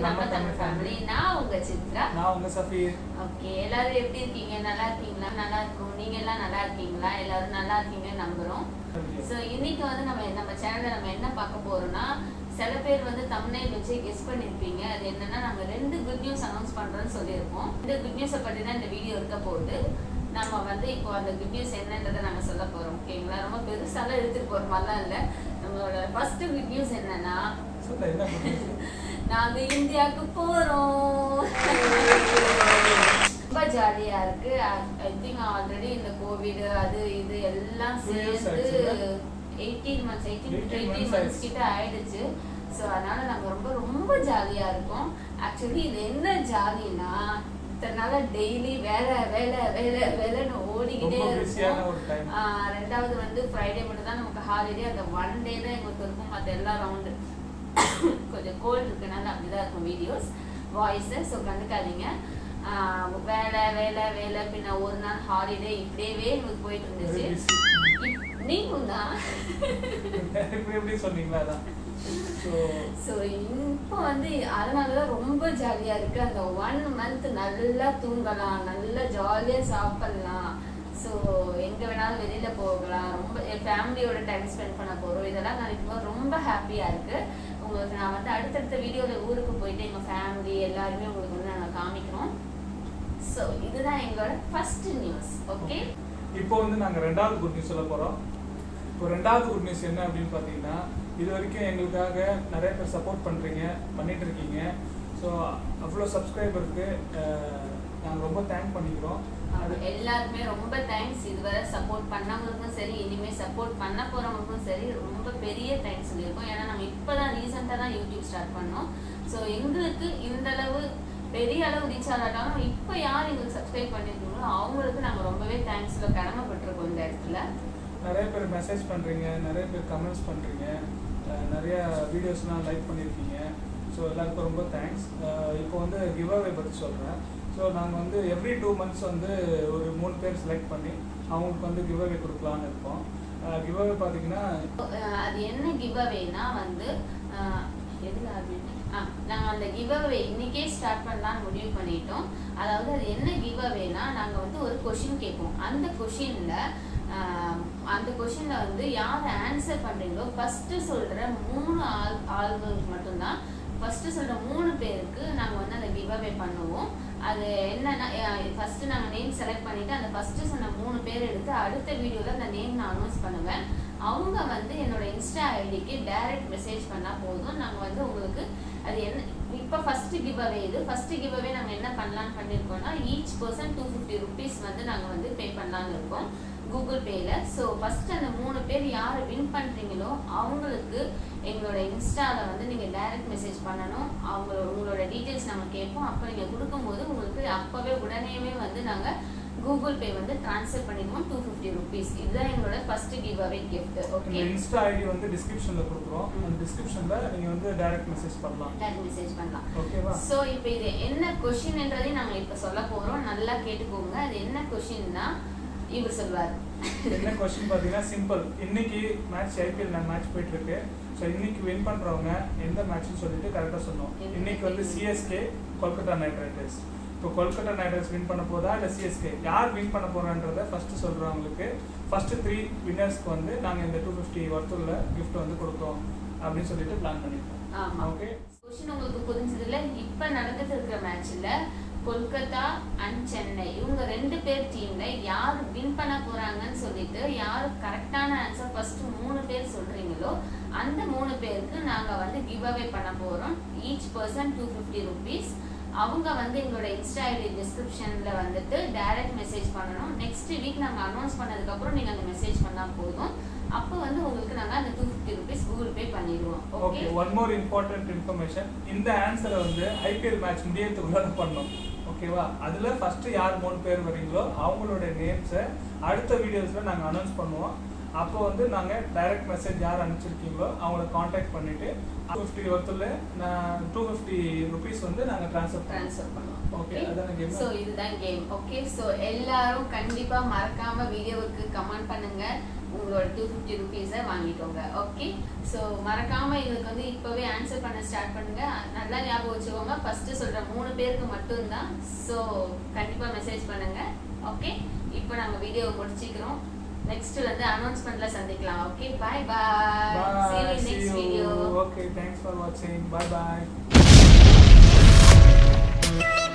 நம்ம தமிழ் ஃபேமிலி நான் உங்க சித்ரா நான் உங்க சஃபீர் ஓகே எல்லாரும் எப்படி இருக்கீங்க நல்லா இருக்கீங்களா நல்லா இருக்கும் நீங்க எல்லாம் நல்லா இருக்கீங்களா எல்லாரும் நல்லா இருக்கீங்கன்னு நம்புறோம் ஸோ இன்னைக்கு வந்து நம்ம நம்ம சேனல்ல நம்ம என்ன பார்க்க போறோம்னா சில பேர் வந்து தமிழ் வச்சு கெஸ் பண்ணியிருப்பீங்க அது என்னன்னா நம்ம ரெண்டு குட் நியூஸ் அனௌன்ஸ் பண்றோம்னு சொல்லியிருக்கோம் இந்த குட் நியூஸை பற்றி தான் இந்த வீடியோ இருக்க போகுது நம்ம வந்து இப்போ அந்த குட் நியூஸ் என்னன்றதை நாங்க சொல்ல போறோம் ஓகேங்களா ரொம்ப பெருசாலாம் எடுத்துட்டு போற மாதிரிலாம் இல்லை நம்மளோட ஃபர்ஸ்ட் குட் நியூஸ் என்னன்னா சொல்ல என்ன பண்ணுறது? நாங்க இந்தியாவுக்கு போறோம் ரொம்ப ஜாலியா இருக்கு ஐ திங்க் ஆல்ரெடி இந்த கோவிட் அது இது எல்லாம் Two years சேர்ந்து ஆச்சுல்ல? Eighteen months eighteen 18 eighteen months months ஆயிடுச்சு. கிட்ட ஆயிடுச்சு ஸோ அதனால நாங்க ரொம்ப ரொம்ப ஜாலியா இருக்கோம் ஆக்சுவலி இது என்ன ஜாலினா இத்தனை நாளா டெய்லி வேலை வேலை வேலை வேலைன்னு ஓடிக்கிட்டே ரொம்ப பிஸியான இருக்கும் ஒரு டைம் ஆஹ் ரெண்டாவது வந்து ஃப்ரைடே மட்டும் தான் நமக்கு ஹாலிடே அந்த ஒன் டே தான் எங்களுக்கு இருக்கும் மற்ற எல்லா ரவுண்டு கொஞ்சம் கோல்டு இருக்கனால அப்படிதான் இருக்கும் வீடியோஸ் வாய்ஸு ஸோ கண்டுக்காதீங்க ஆஹ் வேலை வேலை வேலை பின்ன ஒரு நாள் ஹாலிடே இப்படியே எங்களுக்கு போயிட்டு இருந்துச்சு இப்- நீங்களும் தான் இப்படி எப்படி சொன்னீங்களா அதான் ஸோ ஸோ இப்போ வந்து அதனால தான் ரொம்ப ஜாலியாக இருக்கு அந்த ஒன் மந்த் நல்லா தூங்கலாம் நல்லா ஜாலியாக சாப்பிடலாம் ஸோ எங்கே வேணாலும் வெளியில் போகலாம் ரொம்ப என் ஃபேமிலியோட டைம் ஸ்பெண்ட் பண்ண போகிறோம் இதெல்லாம் நினைக்கும் போது ரொம்ப ஹாப்பியாக இருக்கு உங்களுக்கு நான் வந்து அடுத்தடுத்த வீடியோவில் ஊருக்கு போயிட்டு எங்கள் ஃபேமிலி எல்லாருமே உங்களுக்கு வந்து நாங்கள் காமிக்கிறோம் ஸோ இதுதான் எங்களோட ஃபர்ஸ்ட் நியூஸ் ஓகே இப்போ வந்து நாங்க ரெண்டாவது குட் நியூஸ் சொல்ல போறோம் இப்போ ரெண்டாவது குட் நியூஸ் என்ன அப்படின்னு பார்த்தீங்கன்னா இது வரைக்கும் எங்களுக்காக நிறைய பேர் சப்போர்ட் பண்றீங்க பண்ணிட்டு இருக்கீங்க ஸோ அவ்வளோ சப்ஸ்கிரைபருக்கு நாங்கள் ரொம்ப தேங்க் பண்ணிக்கிறோம் அது எல்லாருக்குமே ரொம்ப தேங்க்ஸ் இதுவரை சப்போர்ட் பண்ணவங்களுக்கும் சரி இனிமே சப்போர்ட் பண்ண போறவங்களுக்கும் சரி ரொம்ப பெரிய தேங்க்ஸ் சொல்லியிருக்கோம் ஏன்னா நம்ம இப்பதான் ரீசெண்டாக தான் யூடியூப் ஸ்டார்ட் பண்ணோம் ஸோ எங்களுக்கு இந்த அளவு பெரிய அளவு ரீச் ஆகாட்டாலும் இப்போ யார் எங்களுக்கு சப்ஸ்கிரைப் பண்ணியிருக்கீங்களோ அவங்களுக்கு நாங்கள் ரொம்பவே தேங்க்ஸ்ல கடமைப்பட்டிருக்கோம் இந்த இடத்துல நிறைய பேர் மெசேஜ் பண்றீங்க நிறைய பேர் கமெண்ட்ஸ் பண்றீங்க அஹ் நிறைய வீடியோஸ்லாம் லைக் பண்ணியிருக்கீங்க ஸோ எல்லாருக்கும் ரொம்ப தேங்க்ஸ் இப்போ வந்து கிவ் அவே பற்றி சொல்கிறேன் ஸோ நாங்கள் வந்து எவ்ரி டூ மந்த்ஸ் வந்து ஒரு மூணு பேர் செலக்ட் பண்ணி அவங்களுக்கு வந்து கிவ் அவே கொடுக்கலான்னு இருக்கோம் கிவ் அவே பார்த்தீங்கன்னா அஹ் அது என்ன கிவ் அவேனா வந்து அஹ் எதுல ஆரம்பிட்டேன்? ஆ, நாங்க அந்த கிவ் அவே இன்னைக்கே ஸ்டார்ட் பண்ணலாம்னு முடிவு பண்ணிட்டோம் அதாவது அது என்ன கிவ் அவேனா நாங்க வந்து ஒரு கொஷின் கேட்போம் அந்த கொஷின்ல அந்த கொஷின்ல வந்து யார் ஆன்சர் பண்றீங்களோ ஃபர்ஸ்ட் சொல்ற மூணு ஆள் ஆள்களுக்கு மட்டும்தான் ஃபர்ஸ்ட் சொல்ற மூணு பேருக்கு நாங்க வந்து அந்த கிவ் அவே பண்ணுவோம் அது என்னன்னா ஃபர்ஸ்ட் நாங்க நேம் செலக்ட் பண்ணிட்டு அந்த ஃபர்ஸ்ட் சொன்ன மூணு பேர் எடுத்து அடுத்த வீடியோல அந்த நேம் நான் அனௌன்ஸ் பண்ணுவேன் அவங்க வந்து என்னோட இன்ஸ்டா ஐடிக்கு டைரக்ட் மெசேஜ் பண்ணா போதும் நாங்க வந்து உங்களுக்கு அது என்ன இப்போ ஃபர்ஸ்ட் கிவ் அவே இது ஃபர்ஸ்ட் கிவ் அவே நாங்க என்ன பண்ணலாம்னு பண்ணியிருக்கோம்னா each person two fifty rupees வந்து நாங்க வந்து பே பண்ணலாம்னு இருக்கோம் கூகுள் பேல ஸோ ஃபர்ஸ்ட் அந்த மூணு பேர் யாரை வின் பண்றீங்களோ அவங்களுக்கு எங்களோட இன்ஸ்டால வந்து நீங்க டைரக்ட் மெசேஜ் பண்ணணும் அவங்க உங்களோட டீட்டெயில்ஸ் நாங்க கேட்போம் அப்போ நீங்க கொடுக்கும்போது உங்களுக்கு அப்பவே உடனேவே வந்து நாங்க கூகுள் பே வந்து ட்ரான்ஸ்ஃபர் பண்ணிடுவோம் டூ ஃபிஃப்டி ருபீஸ் இதுதான் எங்களோட ஃபர்ஸ்ட் கிவ் அவே கிஃப்ட் இந்த ஓகே இன்ஸ்டா ஐடி வந்து டிஸ்கிரிப்ஷனில் கொடுக்குறோம் அந்த டிஸ்கிரிப்ஷனில் நீங்கள் வந்து டைரக்ட் மெசேஜ் பண்ணலாம் டைரக்ட் மெசேஜ் பண்ணலாம் ஓகேவா ஸோ இப்போ இது என்ன கொஷின்ன்றதையும் நாங்கள் இப்போ சொல்ல போகிறோம் நல்லா கேட்டுக்கோங்க அது என்ன கொஷின்னா இவர் சொல்வார் என்ன கொஸ்டின் பார்த்தீங்கன்னா சிம்பிள் இன்னைக்கு மேட்ச் ஐபிஎல் மேட்ச் போயிட்டு இருக்கு ஸோ இன்னைக்கு வின் பண்றவங்க எந்த மேட்ச்னு சொல்லிட்டு கரெக்டாக சொன்னோம் என்ன இன்னைக்கு வந்து team? CSK Kolkata Knight Riders இப்போ கொல்கத்தா நைட் ரைடர்ஸ் வின் பண்ண போதா இல்லை சிஎஸ்கே யார் வின் பண்ண போறான்றத ஃபர்ஸ்ட் சொல்றவங்களுக்கு ஃபர்ஸ்ட் த்ரீ வின்னர்ஸ்க்கு வந்து நாங்கள் இந்த டூ ஃபிஃப்டி ஒர்த்துள்ள கிஃப்ட் வந்து கொடுத்தோம் அப்படின்னு சொல்லிட்டு பிளான் பண்ணியிருக்கோம் ஆமாம் ஓகே கொஷின் உங்களுக்கு புரிஞ்சதுல இப்போ நடந்துட்டு இருக்கிற மேட்ச்ல கொல்கத்தா அண்ட் சென்னை இவங்க ரெண்டு பேர் டீம்ல யார் வின் பண்ண போறாங்கன்னு சொல்லிட்டு யார் கரெக்டான ஆன்சர் ஃபர்ஸ்ட் மூணு பேர் சொல்றீங்களோ அந்த மூணு பேருக்கு நாங்க வந்து கிவ் அவே பண்ண போறோம் each person two fifty rupees அவங்க வந்து எங்களோட இன்ஸ்டா ஐடி டிஸ்கிரிப்ஷன்ல வந்துட்டு டைரக்ட் மெசேஜ் பண்ணணும் நெக்ஸ்ட் வீக் நாங்க அனௌன்ஸ் பண்ணதுக்கு அப்புறம் நீங்க அந்த மெசேஜ் பண்ணா போதும் அப்போ வந்து உங்களுக்கு நாங்க அந்த two fifty rupees Google Pay பண்ணிடுவோம் okay okay one more important information இந்த ஆன்சரை வந்து ஐபிஎல் மேட்ச் முடியறதுக்குள்ள பண்ணணும் ஓகேவா அதில் ஃபர்ஸ்ட் யார் மூணு பேர் வரீங்களோ அவங்களோட நேம்ஸை அடுத்த வீடியோஸில் நாங்கள் அனௌன்ஸ் பண்ணுவோம் அப்போ வந்து நாங்கள் டைரக்ட் மெசேஜ் யார் அனுப்பிச்சிருக்கீங்களோ அவங்கள காண்டாக்ட் பண்ணிவிட்டு டூ ஃபிஃப்டி ஒருத்தர் நான் டூ ஃபிஃப்டி ருபீஸ் வந்து நாங்கள் ட்ரான்ஸ்ஃபர் ட்ரான்ஸ்ஃபர் பண்ணுவோம் ஓகே அதான கேம் ஸோ இதுதான் கேம் ஓகே ஸோ எல்லாரும் கண்டிப்பா மறக்காம வீடியோவுக்கு கமெண்ட் பண்ணுங்க உங்களோட டூ ஃபிஃப்டி ருபீஸை வாங்கிக்கோங்க ஓகே ஸோ மறக்காம இதுக்கு வந்து இப்போவே ஆன்சர் பண்ண ஸ்டார்ட் பண்ணுங்க நல்லா ஞாபகம் வச்சுக்கோங்க ஃபர்ஸ்ட் சொல்ற மூணு பேருக்கு மட்டும்தான் ஸோ கண்டிப்பா மெசேஜ் பண்ணுங்க ஓகே இப்போ நாங்கள் வீடியோ முடிச்சுக்கிறோம் நெக்ஸ்ட் வந்து அனௌன்ஸ்மெண்ட்ல சந்திக்கலாம் okay bye bye see you in Bye. See next you. video Okay, thanks for watching. Bye bye.